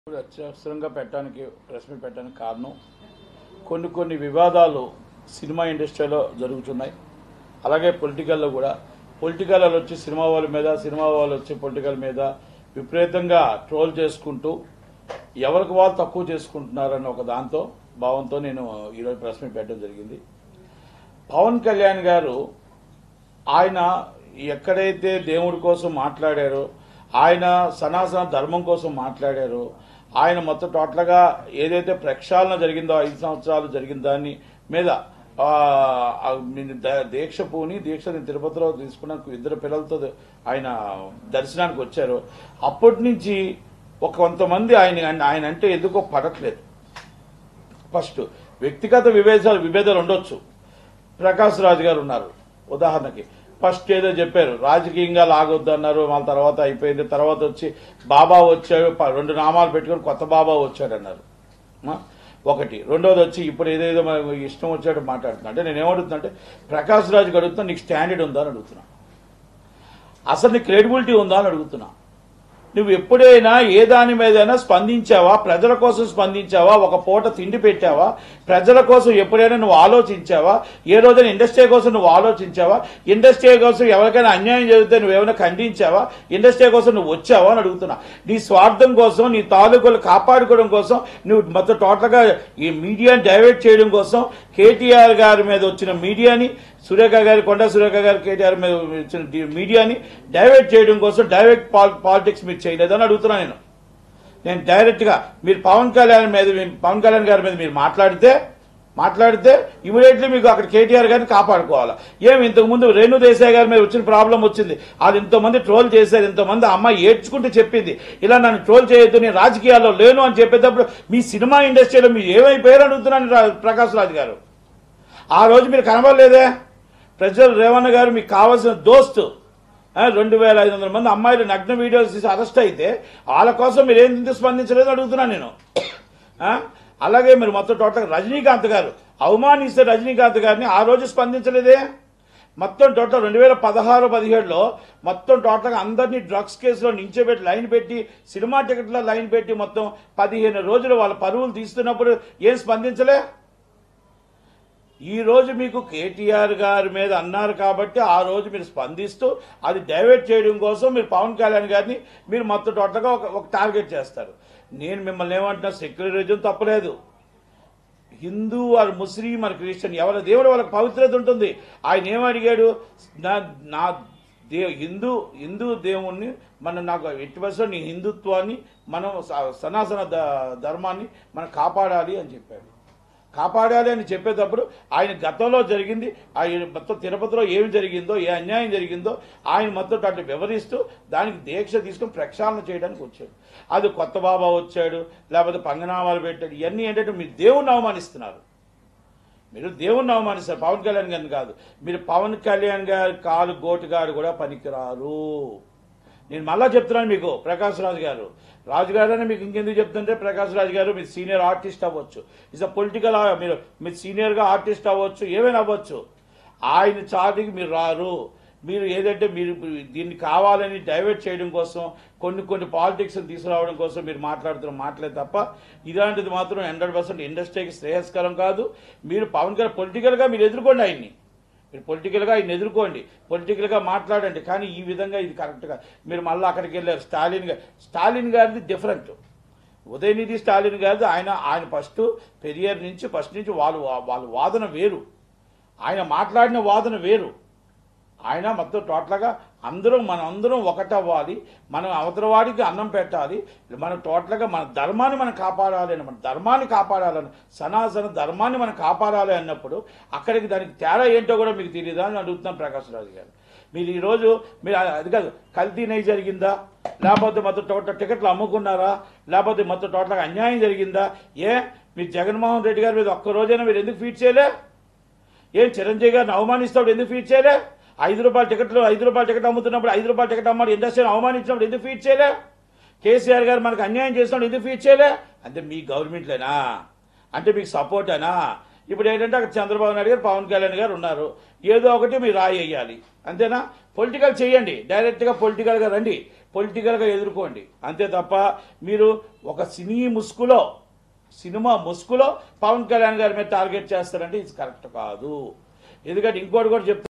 ఇప్పుడు అత్యవసరంగా పెట్టడానికి ప్రెస్ మీట్ పెట్టడానికి కారణం కొన్ని కొన్ని వివాదాలు సినిమా ఇండస్ట్రీలో జరుగుతున్నాయి అలాగే పొలిటికల్లో కూడా పొలిటికల్ వాళ్ళు వచ్చి సినిమా వాళ్ళ మీద సినిమా వాళ్ళు వచ్చి పొలిటికల్ మీద విపరీతంగా ట్రోల్ చేసుకుంటూ ఎవరికి వాళ్ళు తక్కువ చేసుకుంటున్నారన్న ఒక దాంతో భావంతో నేను ఈరోజు ప్రెస్ మీట్ పెట్టడం జరిగింది పవన్ కళ్యాణ్ గారు ఆయన ఎక్కడైతే దేవుడి కోసం మాట్లాడారో ఆయన సనాతన ధర్మం కోసం మాట్లాడారో ఆయన మొత్తం టోటల్గా ఏదైతే ప్రక్షాళన జరిగిందో ఐదు సంవత్సరాలు జరిగిన దాన్ని మీద ఆ, ఆ, నేను ద- దీక్ష పూని దీక్ష నేను తిరుపతిలో తీసుకున్నాను ఇద్దరు పిల్లలతో ఆయన దర్శనానికి వచ్చారు అప్పటి నుంచి ఒక కొంతమంది ఆయన ఆయన అంటే ఎందుకో పడట్లేదు ఫస్ట్ వ్యక్తిగత విభేదాలు విభేదాలు ఉండొచ్చు ప్రకాష్ రాజు గారు ఉన్నారు ఉదాహరణకి ఫస్ట్ ఏదో చెప్పారు రాజకీయంగా లాగొద్దు అన్నారు వాళ్ళ తర్వాత అయిపోయింది తర్వాత వచ్చి బాబా వచ్చాడు ప- రెండు నామాలు పెట్టుకొని కొత్త బాబా వచ్చాడు అన్నారు ఆ? ఒకటి రెండోది వచ్చి ఇప్పుడు ఏదేదో మనకు ఇష్టం వచ్చాడు మాట్లాడుతున్నా అంటే నేను ఏమడుగుతున్నా అంటే ప్రకాష్ రాజుకి అడుగుతున్నా నీకు స్టాండర్డ్ ఉందా అని అడుగుతున్నా అసలు నీ క్రెడిబిలిటీ ఉందా అని అడుగుతున్నా నువ్వు ఎప్పుడైనా ఏ దాని మీదైనా స్పందించావా ప్రజల కోసం స్పందించావా ఒక పూట తిండి పెట్టావా ప్రజల కోసం ఎప్పుడైనా నువ్వు ఆలోచించావా ఏ రోజైనా ఇండస్ట్రీ కోసం నువ్వు ఆలోచించావా ఇండస్ట్రీ కోసం ఎవరికైనా అన్యాయం జరిగితే నువ్వు ఏమైనా ఖండించావా ఇండస్ట్రీ కోసం నువ్వు వచ్చావా అని అడుగుతున్నా నీ స్వార్థం కోసం నీ తాలూకులు కాపాడుకోవడం కోసం నువ్వు మొత్తం టోటల్గా ఈ మీడియాని డైవర్ట్ చేయడం కోసం కేటీఆర్ గారి మీద వచ్చిన మీడియాని సురేఖ గారి కొండ సురేఖ గారి కేటీఆర్ మీద వచ్చిన డి- మీడియాని డైవర్ట్ చేయడం కోసం డైరెక్ట్ పాలిటిక్స్ మీరు చేయలేదని అడుగుతున్నా నేను నేను డైరెక్ట్ గా మీరు పవన్ కళ్యాణ్ మీద మీ- పవన్ కళ్యాణ్ గారి మీద మీరు మాట్లాడితే మాట్లాడితే ఇమీడియట్లీ మీకు అక్కడ కేటీఆర్ గారిని కాపాడుకోవాలి ఏమి ఇంతకు ముందు రేణు దేశాయ్ గారి మీద వచ్చిన ప్రాబ్లం వచ్చింది వాళ్ళు ఇంతమంది ట్రోల్ చేశారు ఇంతమంది అమ్మాయి ఏడ్చుకుంటూ చెప్పింది ఇలా నన్ను ట్రోల్ చేయొద్దు నేను రాజకీయాల్లో లేను అని చెప్పేటప్పుడు మీ సినిమా ఇండస్ట్రీలో మీరు ఏమైపోయారు అడుగుతున్నాను రా- ప్రకాష్ రాజు గారు ఆ రోజు మీరు కనబడలేదే ప్రజలు రేవణ్ గారు మీకు కావాల్సిన దోస్తు ఆ, రెండు వేల ఐదు వందల మంది అమ్మాయిలు నగ్న వీడియోస్ తీసి అరెస్ట్ అయితే వాళ్ళ కోసం మీరు ఏం ఎందుకు స్పందించలేదు అడుగుతున్నాను నేను ఆ? అలాగే మీరు మొత్తం టోటల్ రజనీకాంత్ గారు అవమానిస్తే రజనీకాంత్ గారిని ఆ రోజు స్పందించలేదే మొత్తం టోటల్ రెండు వేల పదహారు పదిహేడులో మొత్తం టోటల్గా అందరినీ డ్రగ్స్ కేసులో నించోబెట్టి లైన్ పెట్టి సినిమా టికెట్లో లైన్ పెట్టి మొత్తం పదిహేను రోజులు వాళ్ళ పరువులు తీస్తున్నప్పుడు ఏం స్పందించలే ఈ రోజు మీకు కేటీఆర్ గారి మీద అన్నారు కాబట్టి ఆ రోజు మీరు స్పందిస్తూ అది డైవర్ట్ చేయడం కోసం మీరు పవన్ కళ్యాణ్ గారిని మీరు మొత్తం టోటల్గా ఒక ఒక టార్గెట్ చేస్తారు నేను మిమ్మల్ని ఏమంటున్నా సెక్యులరిజం తప్పలేదు Hindu or Muslim or Christian ఎవరి దేవుడు వాళ్ళకి పవిత్రత ఉంటుంది ఆయన ఏమడిగాడు నా నా దే హిందూ హిందూ దేవుణ్ణి మనం నాకు ఎట్టి పరిస్థితుల్లో నీ హిందుత్వాన్ని మనం స- సనాతన ద- ధర్మాన్ని మనం కాపాడాలి అని చెప్పాడు కాపాడాలి అని చెప్పేటప్పుడు ఆయన గతంలో జరిగింది ఆయన మొత్తం తిరుపతిలో ఏమి జరిగిందో ఏ అన్యాయం జరిగిందో ఆయన మొత్తం అట్లా వివరిస్తూ దానికి దీక్ష తీసుకుని ప్రక్షాళన చేయడానికి వచ్చాడు అది కొత్త బాబా వచ్చాడు లేకపోతే పంగనామాలు పెట్టాడు ఇవన్నీ ఏంటంటే మీరు దేవుణ్ణి అవమానిస్తున్నారు మీరు దేవుణ్ణి అవమానిస్తారు పవన్ కళ్యాణ్ గారిని కాదు మీరు పవన్ కళ్యాణ్ గారి కాలు గోటు గారు కూడా పనికిరారు నేను మళ్ళా చెప్తున్నాను మీకు ప్రకాష్ రాజు గారు రాజు గారు అని మీకు ఇంకెందుకు చెప్తుంటే ప్రకాష్ రాజు గారు మీరు సీనియర్ ఆర్టిస్ట్ అవ్వచ్చు ఇస్ అ పొలిటికల్ మీరు మీరు సీనియర్గా ఆర్టిస్ట్ అవ్వచ్చు ఏమైనా అవ్వచ్చు ఆయన చాటికి మీరు రారు మీరు ఏదంటే మీరు దీన్ని కావాలని డైవర్ట్ చేయడం కోసం కొన్ని కొన్ని పాలిటిక్స్ తీసుకురావడం కోసం మీరు మాట్లాడుతున్న మాటలే తప్ప ఇలాంటిది మాత్రం హండ్రెడ్ పర్సెంట్ ఇండస్ట్రీకి శ్రేయస్కరం కాదు మీరు పవన్ కళ్యాణ్ పొలిటికల్గా మీరు ఎదుర్కోండి ఆయన్ని మీరు పొలిటికల్గా ఆయన ఎదుర్కోండి పొలిటికల్గా మాట్లాడండి కానీ ఈ విధంగా ఇది కరెక్ట్గా మీరు మళ్ళీ అక్కడికి వెళ్ళారు స్టాలిన్ గారు స్టాలిన్ గారిది డిఫరెంట్ ఉదయనిధి స్టాలిన్ గారిది ఆయన ఆయన ఫస్ట్ పెరియర్ నుంచి ఫస్ట్ నుంచి వాళ్ళు వాళ్ళ వాదన వేరు ఆయన మాట్లాడిన వాదన వేరు ఆయన మొత్తం టోటల్గా అందరం మనం అందరం ఒకటవ్వాలి మనం అవతలవాడికి అన్నం పెట్టాలి మనం టోటల్గా మన ధర్మాన్ని మనం కాపాడాలి అని మన ధర్మాన్ని కాపాడాలని సనాతన ధర్మాన్ని మనం కాపాడాలి అన్నప్పుడు అక్కడికి దానికి తేడా ఏంటో కూడా మీకు తెలియదా అని అడుగుతున్నాను ప్రకాష్ రాజు గారు మీరు ఈరోజు మీరు అది కాదు కల్తీ నెయ్యి జరిగిందా లేకపోతే మొత్తం టోటల్ టికెట్లు అమ్ముకున్నారా లేకపోతే మొత్తం టోటల్గా అన్యాయం జరిగిందా ఏ మీరు జగన్మోహన్ రెడ్డి గారి మీద ఒక్క రోజైనా మీరు ఎందుకు ఫీట్ చేయలే ఏం చిరంజీవి గారిని అవమానిస్తాడు ఎందుకు ఫీట్ చేయలే ఐదు రూపాయల టికెట్లు ఐదు రూపాయల టికెట్ అమ్ముతున్నప్పుడు ఐదు రూపాయల టికెట్ అమ్మాడు ఇండస్ట్రీని అవమానించినప్పుడు ఎందుకు ఫీట్ చేయలే కేసీఆర్ గారు మనకు అన్యాయం చేసినప్పుడు ఎందుకు ఫీట్ చేయలే అంటే మీ గవర్నమెంట్లేనా అంటే మీకు సపోర్టేనా ఇప్పుడు ఏంటంటే అక్కడ చంద్రబాబు నాయుడు గారు పవన్ కళ్యాణ్ గారు ఉన్నారు ఏదో ఒకటి మీరు రాయి వేయాలి అంతేనా పొలిటికల్ చేయండి డైరెక్ట్గా పొలిటికల్గా రండి పొలిటికల్గా ఎదుర్కోండి అంతే తప్ప మీరు ఒక సినీ ముసుగులో సినిమా ముసుగులో పవన్ కళ్యాణ్ గారి మీద టార్గెట్ చేస్తారంటే ఇది కరెక్ట్ కాదు ఎందుకంటే ఇంకోటి కూడా చెప్తా